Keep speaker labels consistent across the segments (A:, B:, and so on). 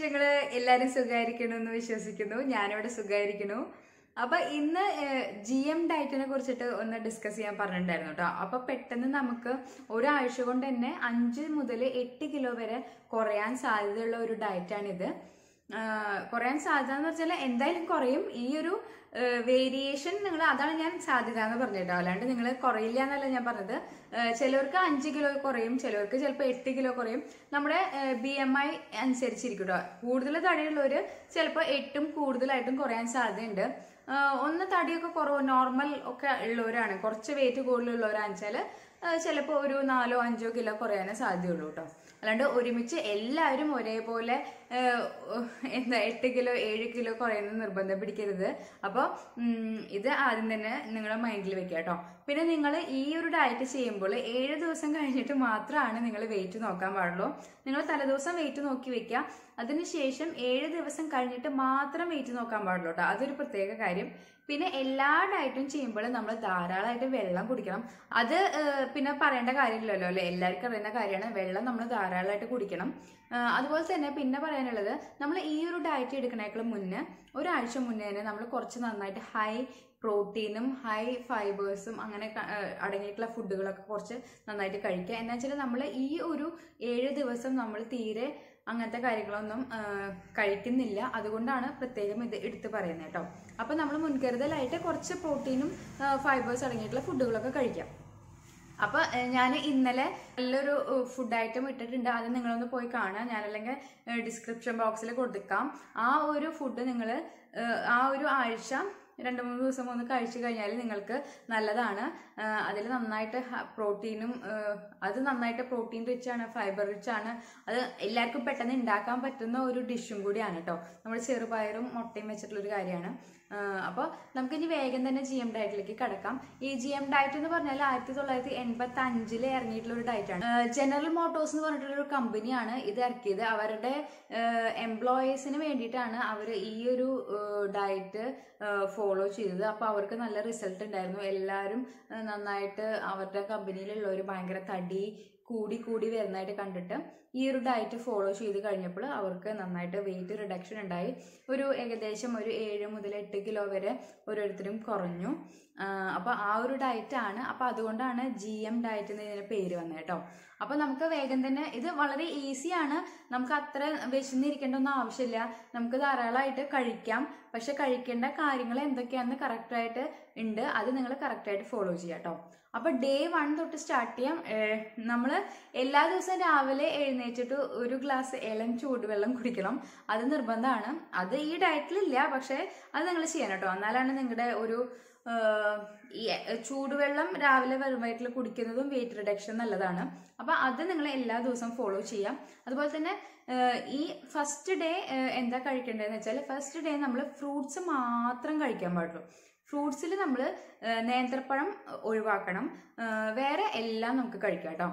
A: വിശേഷങ്ങള് എല്ലാരും സുഖമായിരിക്കണു എന്ന് വിശ്വസിക്കുന്നു ഞാനിവിടെ സുഖമായിരിക്കണു അപ്പൊ ഇന്ന് ജി എം ഡയറ്റിനെ കുറിച്ചിട്ട് ഒന്ന് ഡിസ്കസ് ചെയ്യാൻ പറഞ്ഞിട്ടുണ്ടായിരുന്നു കേട്ടോ അപ്പൊ പെട്ടെന്ന് നമുക്ക് ഒരാഴ്ച കൊണ്ട് തന്നെ അഞ്ച് മുതൽ എട്ട് കിലോ വരെ കുറയാൻ സാധ്യതയുള്ള ഒരു ഡയറ്റാണിത് ആഹ് കുറയാൻ സാധ്യത എന്ന് വെച്ചാൽ എന്തായാലും കുറയും ഈ ഒരു വേരിയേഷൻ നിങ്ങൾ അതാണ് ഞാൻ സാധ്യത എന്ന് പറഞ്ഞിട്ടോ അല്ലാണ്ട് നിങ്ങൾ കുറയില്ല എന്നല്ല ഞാൻ പറഞ്ഞത് ആഹ് ചിലവർക്ക് അഞ്ച് കിലോ കുറയും ചിലവർക്ക് ചിലപ്പോൾ എട്ട് കിലോ കുറയും നമ്മുടെ ബി എം ഐ അനുസരിച്ചിരിക്കും കേട്ടോ കൂടുതൽ തടിയുള്ളവർ ചിലപ്പോൾ എട്ടും കൂടുതലായിട്ടും കുറയാൻ സാധ്യതയുണ്ട് ആഹ് ഒന്ന് തടിയൊക്കെ കുറവ് നോർമൽ ഒക്കെ ഉള്ളവരാണ് കുറച്ച് വെയിറ്റ് കൂടുതലുള്ളവരാണെന്ന് വെച്ചാൽ ചിലപ്പോൾ ഒരു നാലോ അഞ്ചോ കിലോ കുറയാനേ സാധ്യതയുള്ളൂ കേട്ടോ അല്ലാണ്ട് ഒരുമിച്ച് എല്ലാവരും ഒരേപോലെ ആഹ് എന്താ എട്ട് കിലോ ഏഴ് കിലോ കുറയുന്ന നിർബന്ധം പിടിക്കരുത് അപ്പോൾ ഇത് ആദ്യം തന്നെ നിങ്ങളുടെ മൈൻഡിൽ വെക്കുക കേട്ടോ പിന്നെ നിങ്ങൾ ഈ ഒരു ഡയറ്റ് ചെയ്യുമ്പോൾ ഏഴ് ദിവസം കഴിഞ്ഞിട്ട് മാത്രമാണ് നിങ്ങൾ വെയിറ്റ് നോക്കാൻ പാടുള്ളൂ നിങ്ങൾ തലേദിവസം വെയിറ്റ് നോക്കി വെക്കുക അതിനുശേഷം ഏഴ് ദിവസം കഴിഞ്ഞിട്ട് മാത്രം വെയിറ്റ് നോക്കാൻ പാടുള്ളൂ കേട്ടോ അതൊരു പ്രത്യേക കാര്യം പിന്നെ എല്ലാ ഡയറ്റും ചെയ്യുമ്പോൾ നമ്മൾ ധാരാളമായിട്ട് വെള്ളം കുടിക്കണം അത് ഏഹ്, പിന്നെ പറയേണ്ട കാര്യമില്ലല്ലോ അല്ലെ എല്ലാവർക്കും അറിയുന്ന കാര്യമാണ് വെള്ളം നമ്മൾ ധാരാളമായിട്ട് കുടിക്കണം ഏഹ്, അതുപോലെ തന്നെ പിന്നെ പറയാനുള്ളത് നമ്മൾ ഈ ഒരു ഡയറ്റ് എടുക്കണേക്കാളും മുന്നേ ഒരാഴ്ച മുന്നേ തന്നെ നമ്മൾ കുറച്ച് നന്നായിട്ട് ഹൈ പ്രോട്ടീനും ഹൈ ഫൈബേഴ്സും അങ്ങനെ ക- ഏഹ്, അടങ്ങിയിട്ടുള്ള ഫുഡുകളൊക്കെ കുറച്ച് നന്നായിട്ട് കഴിക്കുക എന്താ വെച്ചാൽ നമ്മൾ ഈ ഒരു ഏഴ് ദിവസം നമ്മൾ തീരെ അങ്ങനത്തെ കാര്യങ്ങളൊന്നും ആ, കഴിക്കുന്നില്ല അതുകൊണ്ടാണ് പ്രത്യേകം ഇത് എടുത്തു പറയുന്നത് കേട്ടോ അപ്പം നമ്മൾ മുൻകരുതലായിട്ട് കുറച്ച് പ്രോട്ടീനും ഫൈബേഴ്സ് അടങ്ങിയിട്ടുള്ള ഫുഡുകളൊക്കെ കഴിക്കാം അപ്പൊ ഞാൻ ഇന്നലെ നല്ലൊരു ഫുഡ് ഐറ്റം ഇട്ടിട്ടുണ്ട് അത് നിങ്ങളൊന്ന് പോയി കാണാം ഞാനല്ലെങ്കിൽ ഡിസ്ക്രിപ്ഷൻ ബോക്സിൽ കൊടുക്കാം ആ ഒരു ഫുഡ് നിങ്ങൾ ആ ഒരു ആഴ്ച രണ്ട് മൂന്ന് ദിവസം ഒന്ന് കഴിച്ചു കഴിഞ്ഞാൽ നിങ്ങൾക്ക് നല്ലതാണ് അതിൽ നന്നായിട്ട് പ്രോട്ടീനും അത് നന്നായിട്ട് പ്രോട്ടീൻ റിച്ച് ആണ് ഫൈബർ റിച്ച് ആണ് അത് എല്ലാവർക്കും പെട്ടെന്ന് ഉണ്ടാക്കാൻ പറ്റുന്ന ഒരു ഡിഷും കൂടിയാണ് കേട്ടോ നമ്മൾ ചെറുപയറും മുട്ടയും വെച്ചിട്ടുള്ള ഒരു കാര്യമാണ് അപ്പോൾ നമുക്ക് ഇനി വേഗം തന്നെ ജി എം ഡയറ്റിലേക്ക് കടക്കാം ഈ ജി എം ഡയറ്റ് എന്ന് പറഞ്ഞാൽ ആയിരത്തി തൊള്ളായിരത്തി എൺപത്തി അഞ്ചില് ഇറങ്ങിയിട്ടുള്ള ഒരു ഡയറ്റാണ് ജനറൽ മോട്ടോഴ്സ് എന്ന് പറഞ്ഞിട്ടുള്ള ഒരു കമ്പനിയാണ് ഇത് ഇറക്കിയത് അവരുടെ എംപ്ലോയീസിന് വേണ്ടിയിട്ടാണ് അവർ ഈ ഒരു ഡയറ്റ് ഫോളോ ചെയ്തത് അപ്പോൾ അവർക്ക് നല്ല റിസൾട്ട് ഉണ്ടായിരുന്നു എല്ലാവരും ഏഹ്, നന്നായിട്ട് അവരുടെ കമ്പനിയിലുള്ളവർ ഭയങ്കര തടി കൂടി കൂടി വരുന്നതായിട്ട് കണ്ടിട്ട് ഈ ഒരു ഡയറ്റ് ഫോളോ ചെയ്ത് കഴിഞ്ഞപ്പോൾ അവർക്ക് നന്നായിട്ട് വെയിറ്റ് റിഡക്ഷൻ ഉണ്ടായി ഒരു ഏകദേശം ഒരു ഏഴ് മുതൽ എട്ട് കിലോ വരെ ഓരോരുത്തരും കുറഞ്ഞു അപ്പോൾ ആ ഒരു ഡയറ്റാണ് അപ്പോൾ അതുകൊണ്ടാണ് ജി എം ഡയറ്റ് എന്ന് ഇതിന് പേര് വന്നത് കേട്ടോ അപ്പോൾ നമുക്ക് വേഗം തന്നെ ഇത് വളരെ ഈസിയാണ് നമുക്ക് അത്ര വിശന്നിരിക്കേണ്ട ഒന്നും ആവശ്യമില്ല നമുക്ക് ധാരാളമായിട്ട് കഴിക്കാം പക്ഷെ കഴിക്കേണ്ട കാര്യങ്ങൾ എന്തൊക്കെയാണെന്ന് കറക്റ്റായിട്ട് ഉണ്ട് അത് നിങ്ങൾ കറക്റ്റായിട്ട് ഫോളോ ചെയ്യാം കേട്ടോ അപ്പൊ ഡേ വൺ തൊട്ട് സ്റ്റാർട്ട് ചെയ്യാം നമ്മൾ എല്ലാ ദിവസവും രാവിലെ എഴുന്നേറ്റിട്ട് ഒരു ഗ്ലാസ് ഇളം ചൂടുവെള്ളം കുടിക്കണം അത് നിർബന്ധമാണ് അത് ഈ ഡയറ്റിലില്ല പക്ഷെ അത് നിങ്ങൾ ചെയ്യണം കേട്ടോ എന്നാലാണ് നിങ്ങളുടെ ഒരു ഏഹ്, ഈ ചൂടുവെള്ളം രാവിലെ വെറും വയറ്റിൽ കുടിക്കുന്നതും വെയിറ്റ് റിഡക്ഷൻ നല്ലതാണ് അപ്പൊ അത് നിങ്ങൾ എല്ലാ ദിവസവും ഫോളോ ചെയ്യാം അതുപോലെ തന്നെ ഏഹ്, ഈ ഫസ്റ്റ് ഡേ എന്താ കഴിക്കേണ്ടതെന്ന് വെച്ചാൽ ഫസ്റ്റ് ഡേ നമ്മൾ ഫ്രൂട്ട്സ് മാത്രം കഴിക്കാൻ പാടുള്ളൂ ഫ്രൂട്ട്സിൽ നമ്മൾ നേന്ത്രപ്പഴം ഒഴിവാക്കണം ആ, വേറെ എല്ലാം നമുക്ക് കഴിക്കാം കേട്ടോ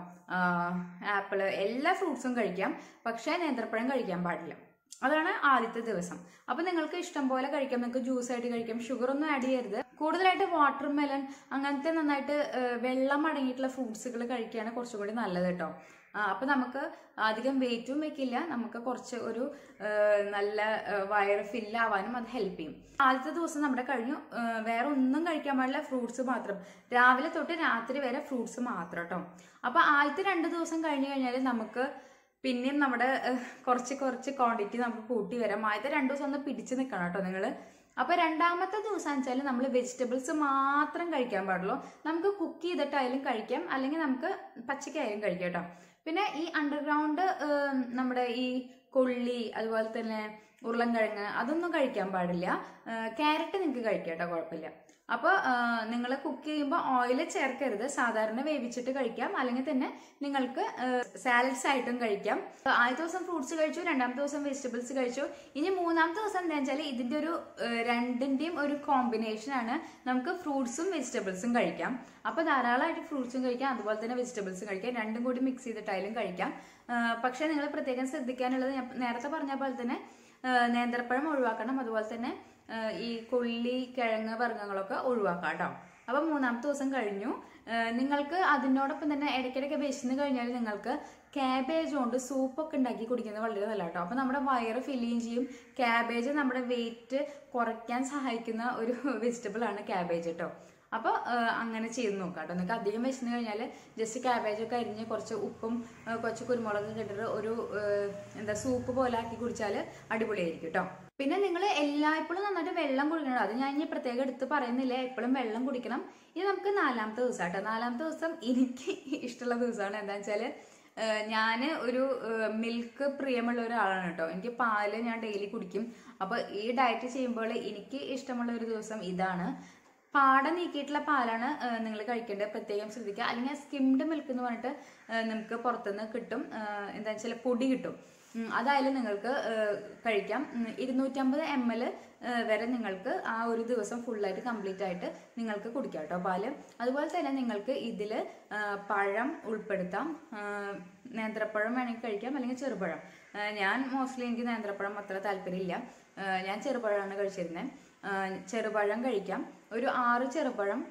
A: ആപ്പിള് എല്ലാ ഫ്രൂട്ട്സും കഴിക്കാം പക്ഷേ നേന്ത്രപ്പഴം കഴിക്കാൻ പാടില്ല അതാണ് ആദ്യത്തെ ദിവസം അപ്പൊ നിങ്ങൾക്ക് ഇഷ്ടം പോലെ കഴിക്കാം നിങ്ങൾക്ക് ജ്യൂസ് ആയിട്ട് കഴിക്കാം ഷുഗർ ഒന്നും ആഡ് ചെയ്യരുത് കൂടുതലായിട്ട് വാട്ടർ മെലൺ അങ്ങനത്തെ നന്നായിട്ട് ആ, വെള്ളം അടങ്ങിയിട്ടുള്ള ഫ്രൂട്ട്സുകൾ കഴിക്കുകയാണ് കുറച്ചും കൂടി നല്ലത് കേട്ടോ ആ, അപ്പൊ നമുക്ക് അധികം വെയിറ്റും വെക്കില്ല നമുക്ക് കുറച്ച് ഒരു ആ, നല്ല ആ, വയറ് ഫില്ലാവാനും അത് ഹെൽപ്പ് ചെയ്യും ആദ്യത്തെ ദിവസം നമ്മുടെ കഴിഞ്ഞു ആ, വേറെ ഒന്നും കഴിക്കാൻ പാടില്ല ഫ്രൂട്ട്സ് മാത്രം രാവിലെ തൊട്ട് രാത്രി വരെ ഫ്രൂട്ട്സ് മാത്രം കേട്ടോ അപ്പൊ ആദ്യത്തെ രണ്ട് ദിവസം കഴിഞ്ഞു കഴിഞ്ഞാൽ നമുക്ക് പിന്നെയും നമ്മുടെ ഏഹ്, കുറച്ച് കുറച്ച് ക്വാണ്ടിറ്റി നമുക്ക് കൂട്ടി വരാം ആദ്യത്തെ രണ്ടു ദിവസം ഒന്ന് പിടിച്ചു നിൽക്കണം കേട്ടോ നിങ്ങൾ അപ്പൊ രണ്ടാമത്തെ ദിവസം വെച്ചാൽ നമ്മൾ വെജിറ്റബിൾസ് മാത്രം കഴിക്കാൻ പാടുള്ളൂ നമുക്ക് കുക്ക് ചെയ്തിട്ടായാലും കഴിക്കാം അല്ലെങ്കിൽ നമുക്ക് പച്ചക്കായാലും കഴിക്കാം കേട്ടോ പിന്നെ ഈ അണ്ടർഗ്രൗണ്ട് നമ്മുടെ ഈ കൊള്ളി അതുപോലെ തന്നെ ഉരുളൻകിഴങ്ങ് അതൊന്നും കഴിക്കാൻ പാടില്ല ക്യാരറ്റ് നിങ്ങൾക്ക് കഴിക്കാം കേട്ടോ കുഴപ്പമില്ല അപ്പോൾ നിങ്ങൾ കുക്ക് ചെയ്യുമ്പോൾ ഓയിൽ ചേർക്കരുത് സാധാരണ വേവിച്ചിട്ട് കഴിക്കാം അല്ലെങ്കിൽ തന്നെ നിങ്ങൾക്ക് സാലഡ്സ് ആയിട്ടും കഴിക്കാം ആദ്യത്തെ ദിവസം ഫ്രൂട്ട്സ് കഴിച്ചു രണ്ടാമത്തെ ദിവസം വെജിറ്റബിൾസ് കഴിച്ചു ഇനി മൂന്നാമത്തെ ദിവസം എന്താ വെച്ചാൽ ഇതിന്റെ ഒരു ഏഹ്, രണ്ടിന്റെയും ഒരു കോമ്പിനേഷൻ ആണ് നമുക്ക് ഫ്രൂട്ട്സും വെജിറ്റബിൾസും കഴിക്കാം അപ്പോൾ ധാരാളമായിട്ട് ഫ്രൂട്ട്സും കഴിക്കാം അതുപോലെ തന്നെ വെജിറ്റബിൾസും കഴിക്കാം രണ്ടും കൂടി മിക്സ് ചെയ്തിട്ടായാലും കഴിക്കാം ഏഹ്, പക്ഷേ നിങ്ങൾ പ്രത്യേകം ശ്രദ്ധിക്കാനുള്ളത് ഞാൻ നേരത്തെ പറഞ്ഞ പോലെ തന്നെ ഏഹ്, നേന്ത്രപ്പഴം ഒഴിവാക്കണം അതുപോലെ തന്നെ ഏഹ്, ഈ കൊള്ളി കിഴങ്ങ് വർഗ്ഗങ്ങളൊക്കെ ഒഴിവാക്കാം കേട്ടോ അപ്പൊ മൂന്നാമത്തെ ദിവസം കഴിഞ്ഞു ഏഹ് നിങ്ങൾക്ക് അതിനോടൊപ്പം തന്നെ ഇടയ്ക്കിടയ്ക്ക് വിശന്ന് കഴിഞ്ഞാൽ നിങ്ങൾക്ക് ക്യാബേജ് കൊണ്ട് സൂപ്പൊക്കെ ഉണ്ടാക്കി കുടിക്കുന്നത് വളരെ നല്ല കേട്ടോ അപ്പൊ നമ്മുടെ വയറ് ഫില്ലിങ് ചെയ്യും ക്യാബേജ് നമ്മുടെ വെയിറ്റ് കുറയ്ക്കാൻ സഹായിക്കുന്ന ഒരു വെജിറ്റബിൾ ആണ് ക്യാബേജ് കേട്ടോ അപ്പോൾ അങ്ങനെ ചെയ്ത് നോക്കാം കേട്ടോ നിങ്ങൾക്ക് അധികം വിശന്ന് കഴിഞ്ഞാൽ ജസ്റ്റ് ക്യാബേജ് ഒക്കെ അരിഞ്ഞ് കുറച്ച് ഉപ്പും ആ, കുറച്ച് കുരുമുളകും ഇട്ടിട്ട് ഒരു ആ, എന്താ സൂപ്പ് പോലെ ആക്കി കുടിച്ചാൽ അടിപൊളിയായിരിക്കും കേട്ടോ പിന്നെ നിങ്ങൾ എല്ലായ്പ്പോഴും നന്നായിട്ട് വെള്ളം കുടിക്കണം അത് ഞാൻ ഇനി പ്രത്യേകം എടുത്ത് പറയുന്നില്ല എപ്പോഴും വെള്ളം കുടിക്കണം ഇനി നമുക്ക് നാലാമത്തെ ദിവസം കേട്ടോ നാലാമത്തെ ദിവസം എനിക്ക് ഇഷ്ടമുള്ള ദിവസമാണ് എന്താ വെച്ചാൽ ഞാൻ ഒരു മിൽക്ക് പ്രിയമുള്ള ഒരാളാണ് കേട്ടോ എനിക്ക് പാല് ഞാൻ ഡെയിലി കുടിക്കും അപ്പോൾ ഈ ഡയറ്റ് ചെയ്യുമ്പോൾ എനിക്ക് ഇഷ്ടമുള്ള ഒരു ദിവസം ഇതാണ് പാട നീക്കിയിട്ടുള്ള പാലാണ് നിങ്ങൾ കഴിക്കേണ്ടത് പ്രത്യേകം ശ്രദ്ധിക്കുക അല്ലെങ്കിൽ സ്കിംഡ് മിൽക്ക് എന്ന് പറഞ്ഞിട്ട് ആ, നമുക്ക് പുറത്തുനിന്ന് കിട്ടും ആ, എന്താ വെച്ചാൽ പൊടി കിട്ടും ഉം, അതായാലും നിങ്ങൾക്ക് ആ, കഴിക്കാം ഉം, ഇരുന്നൂറ്റമ്പത് എം എൽ വരെ നിങ്ങൾക്ക് ആ ഒരു ദിവസം ഫുള്ളായിട്ട് കംപ്ലീറ്റ് ആയിട്ട് നിങ്ങൾക്ക് കുടിക്കാം കേട്ടോ പാല് അതുപോലെ തന്നെ നിങ്ങൾക്ക് ഇതിൽ പഴം ഉൾപ്പെടുത്താം ആ, നേന്ത്രപ്പഴം വേണമെങ്കിൽ കഴിക്കാം അല്ലെങ്കിൽ ചെറുപഴം ആ, ഞാൻ മോസ്റ്റ്ലി എനിക്ക് നേന്ത്രപ്പഴം അത്ര താല്പര്യമില്ല ആ, ഞാൻ ചെറുപഴമാണ് കഴിച്ചിരുന്നത് ആ, ചെറുപഴം കഴിക്കാം ഒരു ആറ് ചെറുപഴം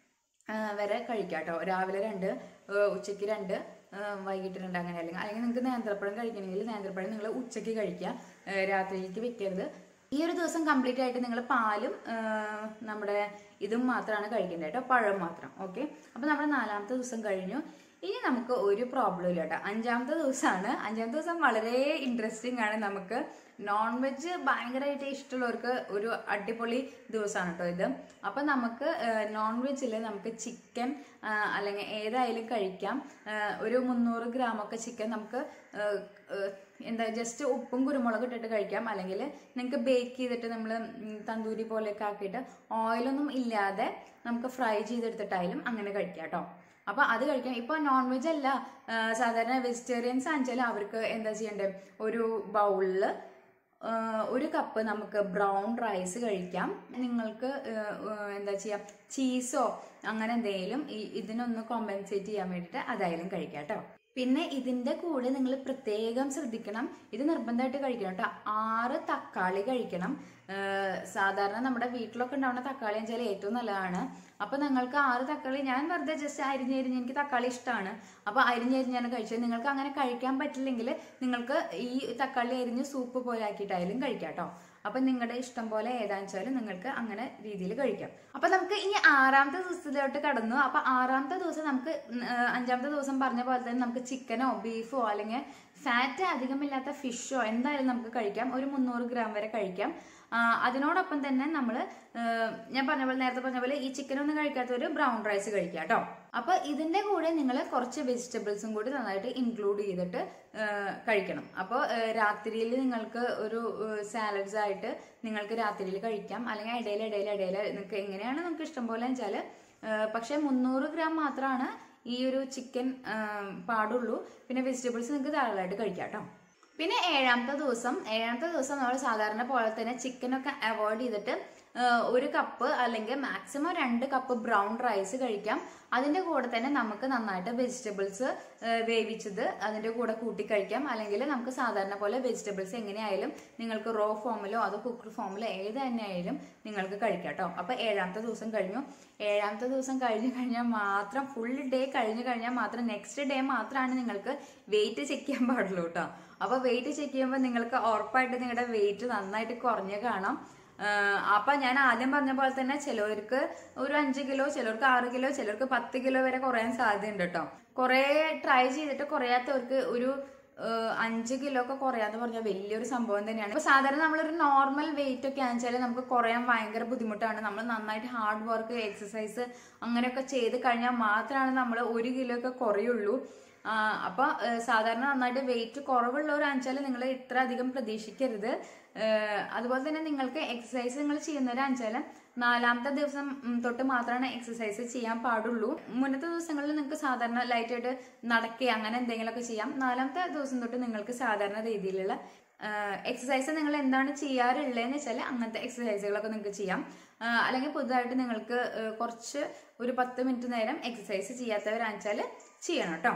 A: ആ, വരെ കഴിക്കാം കേട്ടോ രാവിലെ രണ്ട് ആ, ഉച്ചയ്ക്ക് രണ്ട് ആ, വൈകിട്ട് രണ്ട് അങ്ങനെ അല്ലെങ്കിൽ അല്ലെങ്കിൽ നിങ്ങൾക്ക് നേന്ത്രപ്പഴം കഴിക്കണമെങ്കിൽ നേന്ത്രപ്പഴം നിങ്ങൾ ഉച്ചയ്ക്ക് കഴിക്കുക ആ, രാത്രിയിലേക്ക് വെക്കരുത് ഈ ഒരു ദിവസം കംപ്ലീറ്റ് ആയിട്ട് നിങ്ങൾ പാലും ആ, നമ്മുടെ ഇതും മാത്രമാണ് കഴിക്കേണ്ടത് കേട്ടോ പഴം മാത്രം ഓക്കെ അപ്പോൾ നമ്മുടെ നാലാമത്തെ ദിവസം കഴിഞ്ഞു ഇനി നമുക്ക് ഒരു പ്രോബ്ലം ഇല്ല കേട്ടോ അഞ്ചാമത്തെ ദിവസമാണ് അഞ്ചാമത്തെ ദിവസം വളരെ ഇൻട്രസ്റ്റിംഗ് ആണ് നമുക്ക് നോൺ വെജ് ഭയങ്കരമായിട്ട് ഇഷ്ടമുള്ളവർക്ക് ഒരു അടിപൊളി ദിവസമാണ് കേട്ടോ ഇത് അപ്പം നമുക്ക് നോൺ വെജിൽ നമുക്ക് ചിക്കൻ അല്ലെങ്കിൽ ഏതായാലും കഴിക്കാം ആ, ഒരു മുന്നൂറ് ഗ്രാമൊക്കെ ചിക്കൻ നമുക്ക് ആ, ആ, എന്താ ജസ്റ്റ് ഉപ്പും കുരുമുളകും ഇട്ടിട്ട് കഴിക്കാം അല്ലെങ്കിൽ നിങ്ങൾക്ക് ബേക്ക് ചെയ്തിട്ട് നമ്മൾ തന്തൂരി പോലെയൊക്കെ ആക്കിയിട്ട് ഓയിലൊന്നും ഇല്ലാതെ നമുക്ക് ഫ്രൈ ചെയ്തെടുത്തിട്ടായാലും അങ്ങനെ കഴിക്കാം കേട്ടോ അപ്പൊ അത് കഴിക്കാം ഇപ്പൊ നോൺ വെജ് അല്ല ആ, സാധാരണ വെജിറ്റേറിയൻസ് ആണെച്ചാൽ അവർക്ക് എന്താ ചെയ്യണ്ടേ ഒരു ബൗളില് ഒരു കപ്പ് നമുക്ക് ബ്രൗൺ റൈസ് കഴിക്കാം നിങ്ങൾക്ക് ആ, ആ, എന്താ ചെയ്യാം ചീസോ അങ്ങനെ എന്തെങ്കിലും ഈ ഇതിനൊന്ന് കോമ്പൻസേറ്റ് ചെയ്യാൻ വേണ്ടിയിട്ട് അതായാലും കഴിക്കാം കേട്ടോ പിന്നെ ഇതിന്റെ കൂടെ നിങ്ങൾ പ്രത്യേകം ശ്രദ്ധിക്കണം ഇത് നിർബന്ധമായിട്ട് കഴിക്കണം കേട്ടോ ആറ് തക്കാളി കഴിക്കണം ഏഹ് സാധാരണ നമ്മുടെ വീട്ടിലൊക്കെ ഉണ്ടാവുന്ന തക്കാളി എന്ന് വെച്ചാൽ ഏറ്റവും നല്ലതാണ് അപ്പൊ നിങ്ങൾക്ക് ആറ് തക്കാളി ഞാൻ വെറുതെ ജസ്റ്റ് അരിഞ്ഞരിഞ്ഞ് എനിക്ക് തക്കാളി ഇഷ്ടമാണ് അപ്പൊ അരിഞ്ഞരിഞ്ഞാണ് കഴിച്ചത് നിങ്ങൾക്ക് അങ്ങനെ കഴിക്കാൻ പറ്റില്ലെങ്കിൽ നിങ്ങൾക്ക് ഈ തക്കാളി അരിഞ്ഞ് സൂപ്പ് പോലെ ആക്കിയിട്ടായാലും കഴിക്കാം കേട്ടോ അപ്പൊ നിങ്ങളുടെ ഇഷ്ടം പോലെ ഏതാന്ന് വെച്ചാലും നിങ്ങൾക്ക് അങ്ങനെ രീതിയിൽ കഴിക്കാം അപ്പൊ നമുക്ക് ഇനി ആറാമത്തെ ദിവസത്തിലോട്ട് കടന്നു അപ്പൊ ആറാമത്തെ ദിവസം നമുക്ക് ഉം, ഏഹ്, അഞ്ചാമത്തെ ദിവസം പറഞ്ഞ പോലെ തന്നെ നമുക്ക് ചിക്കനോ ബീഫോ അല്ലെങ്കിൽ ഫാറ്റ് അധികമില്ലാത്ത ഫിഷോ എന്തായാലും നമുക്ക് കഴിക്കാം ഒരു മുന്നൂറ് ഗ്രാം വരെ കഴിക്കാം ആ, അതിനോടൊപ്പം തന്നെ നമ്മൾ ഞാൻ പറഞ്ഞ പോലെ നേരത്തെ പറഞ്ഞ പോലെ ഈ ചിക്കൻ ഒന്നും കഴിക്കാത്തവര് ബ്രൗൺ റൈസ് കഴിക്കുക കേട്ടോ അപ്പൊ ഇതിന്റെ കൂടെ നിങ്ങൾ കുറച്ച് വെജിറ്റബിൾസും കൂടി നന്നായിട്ട് ഇൻക്ലൂഡ് ചെയ്തിട്ട് ആ, കഴിക്കണം അപ്പോൾ രാത്രിയിൽ നിങ്ങൾക്ക് ഒരു സാലഡ്സ് ആയിട്ട് നിങ്ങൾക്ക് രാത്രിയിൽ കഴിക്കാം അല്ലെങ്കിൽ ഇടയിൽ ഇടയിൽ ഇടയിൽ നിങ്ങൾക്ക് എങ്ങനെയാണ് നിങ്ങൾക്ക് ഇഷ്ടം പോലെ വെച്ചാൽ പക്ഷേ മുന്നൂറ് ഗ്രാം മാത്രമാണ് ഈ ഒരു ചിക്കൻ പാടുള്ളൂ പിന്നെ വെജിറ്റബിൾസ് നിങ്ങൾക്ക് ധാരാളമായിട്ട് കഴിക്കാം കേട്ടോ പിന്നെ ഏഴാമത്തെ ദിവസം ഏഴാമത്തെ ദിവസം നമ്മൾ സാധാരണ പോലെ തന്നെ ചിക്കനൊക്കെ അവോയ്ഡ് ചെയ്തിട്ട് ആ, ഒരു കപ്പ് അല്ലെങ്കിൽ മാക്സിമം രണ്ട് കപ്പ് ബ്രൗൺ റൈസ് കഴിക്കാം അതിന്റെ കൂടെ തന്നെ നമുക്ക് നന്നായിട്ട് വെജിറ്റബിൾസ് വേവിച്ചത് അതിന്റെ കൂടെ കൂട്ടി കഴിക്കാം അല്ലെങ്കിൽ നമുക്ക് സാധാരണ പോലെ വെജിറ്റബിൾസ് എങ്ങനെയായാലും നിങ്ങൾക്ക് റോ ഫോമിലോ അതോ കുക്കർ ഫോമിലോ ഏത് തന്നെ ആയാലും നിങ്ങൾക്ക് കഴിക്കാം കേട്ടോ അപ്പൊ ഏഴാമത്തെ ദിവസം കഴിഞ്ഞു ഏഴാമത്തെ ദിവസം കഴിഞ്ഞു കഴിഞ്ഞാൽ മാത്രം ഫുൾ ഡേ കഴിഞ്ഞു കഴിഞ്ഞാൽ മാത്രം നെക്സ്റ്റ് ഡേ മാത്രമാണ് നിങ്ങൾക്ക് വെയിറ്റ് ചെക്ക് ചെയ്യാൻ പാടുള്ളൂ കേട്ടോ അപ്പൊ വെയിറ്റ് ചെക്ക് ചെയ്യുമ്പോൾ നിങ്ങൾക്ക് ഉറപ്പായിട്ട് നിങ്ങളുടെ വെയിറ്റ് നന്നായിട്ട് കുറഞ്ഞ് കാണാം ആഹ് അപ്പൊ ഞാൻ ആദ്യം പറഞ്ഞ പോലെ തന്നെ ചിലവർക്ക് ഒരു അഞ്ച് കിലോ ചിലർക്ക് ആറ് കിലോ ചിലർക്ക് പത്ത് കിലോ വരെ കുറയാൻ സാധ്യതയുണ്ട് കേട്ടോ കുറെ ട്രൈ ചെയ്തിട്ട് കുറയാത്തവർക്ക് ഒരു ആഹ് അഞ്ച് കിലോ ഒക്കെ കുറയാന്ന് പറഞ്ഞാൽ വലിയൊരു സംഭവം തന്നെയാണ് ഇപ്പൊ സാധാരണ നമ്മളൊരു നോർമൽ വെയിറ്റ് ഒക്കെ ആണെന്ന് വെച്ചാൽ നമുക്ക് കുറയാൻ ഭയങ്കര ബുദ്ധിമുട്ടാണ് നമ്മൾ നന്നായിട്ട് ഹാർഡ് വർക്ക് എക്സസൈസ് അങ്ങനെയൊക്കെ ചെയ്ത് കഴിഞ്ഞാൽ മാത്രമാണ് നമ്മൾ ഒരു കിലോ ഒക്കെ കുറയുള്ളൂ ആ, അപ്പൊ ഏഹ്, സാധാരണ നന്നായിട്ട് വെയിറ്റ് കുറവുള്ളവരാണെച്ചാൽ നിങ്ങൾ ഇത്ര അധികം പ്രതീക്ഷിക്കരുത് ഏഹ്, അതുപോലെ തന്നെ നിങ്ങൾക്ക് എക്സസൈസ് നിങ്ങൾ ചെയ്യുന്നവരാണെച്ചാൽ നാലാമത്തെ ദിവസം ഉം, തൊട്ട് മാത്രമാണ് എക്സസൈസ് ചെയ്യാൻ പാടുള്ളൂ മുന്നത്തെ ദിവസങ്ങളിൽ നിങ്ങൾക്ക് സാധാരണ ലൈറ്റ് ആയിട്ട് നടക്കുക അങ്ങനെ എന്തെങ്കിലുമൊക്കെ ചെയ്യാം നാലാമത്തെ ദിവസം തൊട്ട് നിങ്ങൾക്ക് സാധാരണ രീതിയിലുള്ള എക്സസൈസ് നിങ്ങൾ എന്താണ് ചെയ്യാറുള്ളതെന്ന് വെച്ചാൽ അങ്ങനത്തെ എക്സസൈസുകളൊക്കെ നിങ്ങൾക്ക് ചെയ്യാം ആ, അല്ലെങ്കിൽ പുതുതായിട്ട് നിങ്ങൾക്ക് ഏഹ്, കുറച്ച് ഒരു പത്ത് മിനിറ്റ് നേരം എക്സസൈസ് ചെയ്യാത്തവരാണെച്ചാൽ ചെയ്യണം കേട്ടോ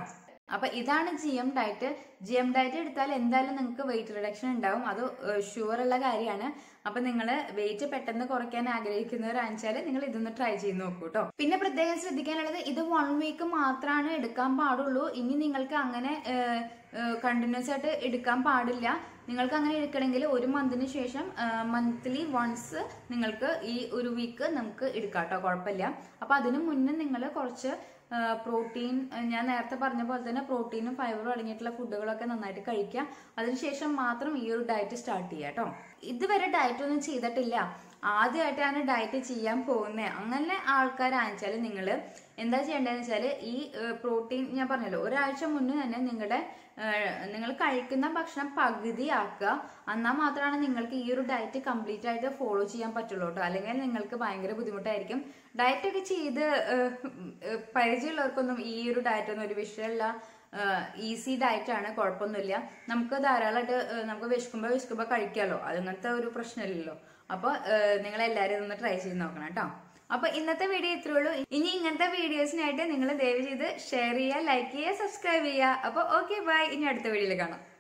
A: അപ്പൊ ഇതാണ് G M diet G M diet എടുത്താൽ എന്തായാലും നിങ്ങൾക്ക് വെയിറ്റ് റിഡക്ഷൻ ഉണ്ടാവും അത് ഷുവർ ഉള്ള കാര്യമാണ് അപ്പൊ നിങ്ങൾ വെയിറ്റ് പെട്ടെന്ന് കുറയ്ക്കാൻ ആഗ്രഹിക്കുന്നവരാണെച്ചാൽ നിങ്ങൾ ഇതൊന്ന് ട്രൈ ചെയ്ത് നോക്കൂ കേട്ടോ പിന്നെ പ്രത്യേകം ശ്രദ്ധിക്കാനുള്ളത് ഇത് വൺ വീക്ക് മാത്രമാണ് എടുക്കാൻ പാടുള്ളൂ ഇനി നിങ്ങൾക്ക് അങ്ങനെ കണ്ടിന്യൂസ് ആയിട്ട് എടുക്കാൻ പാടില്ല നിങ്ങൾക്ക് അങ്ങനെ എടുക്കണമെങ്കിൽ ഒരു മന്തിന് ശേഷം മന്ത്ലി വൺസ് നിങ്ങൾക്ക് ഈ ഒരു വീക്ക് നമുക്ക് എടുക്കാം കേട്ടോ കുഴപ്പമില്ല അപ്പൊ അതിനു മുന്നേ നിങ്ങൾ കുറച്ച് പ്രോട്ടീൻ ഞാൻ നേരത്തെ പറഞ്ഞ പോലെ തന്നെ പ്രോട്ടീനും ഫൈബറും അടങ്ങിയിട്ടുള്ള ഫുഡുകളൊക്കെ നന്നായിട്ട് കഴിക്കുക അതിനുശേഷം മാത്രം ഈ ഒരു ഡയറ്റ് സ്റ്റാർട്ട് ചെയ്യുക കേട്ടോ ഇതുവരെ ഡയറ്റ് ഒന്നും ചെയ്തിട്ടില്ല ആദ്യമായിട്ടാണ് ഡയറ്റ് ചെയ്യാൻ പോകുന്നത് അങ്ങനെ ആൾക്കാരാണെച്ചാൽ നിങ്ങൾ എന്താ ചെയ്യേണ്ടതെന്ന് വെച്ചാൽ ഈ പ്രോട്ടീൻ ഞാൻ പറഞ്ഞല്ലോ ഒരാഴ്ച മുന്നേ തന്നെ നിങ്ങളുടെ നിങ്ങൾ കഴിക്കുന്ന ഭക്ഷണം പകുതിയാക്കുക എന്നാൽ മാത്രമാണ് നിങ്ങൾക്ക് ഈ ഒരു ഡയറ്റ് കംപ്ലീറ്റ് ആയിട്ട് ഫോളോ ചെയ്യാൻ പറ്റുള്ളൂ കേട്ടോ അല്ലെങ്കിൽ നിങ്ങൾക്ക് ഭയങ്കര ബുദ്ധിമുട്ടായിരിക്കും ഡയറ്റ് ഒക്കെ ചെയ്ത് പരിചയമുള്ളവർക്കൊന്നും ഈ ഒരു ഡയറ്റ് ഒന്നും ഒരു വിഷയമല്ല ഈസി ഡയറ്റ് ആണ് കുഴപ്പമൊന്നുമില്ല നമുക്ക് ധാരാളമായിട്ട് നമുക്ക് വിശക്കുമ്പോൾ വിശക്കുമ്പോൾ കഴിക്കാമല്ലോ അതങ്ങനത്തെ ഒരു പ്രശ്നമില്ലല്ലോ അപ്പോൾ നിങ്ങൾ എല്ലാവരും ഒന്ന് ട്രൈ ചെയ്ത് നോക്കണം കേട്ടോ അപ്പൊ ഇന്നത്തെ വീഡിയോ ഇത്രേ ഉള്ളൂ ഇനി ഇങ്ങനത്തെ വീഡിയോസിനായിട്ട് നിങ്ങൾ ദയവ് ചെയ്ത് ഷെയർ ചെയ്യുക ലൈക്ക് ചെയ്യുക സബ്സ്ക്രൈബ് ചെയ്യുക അപ്പോൾ ഓക്കെ ബൈ ഇനി അടുത്ത വീഡിയോയിൽ കാണാം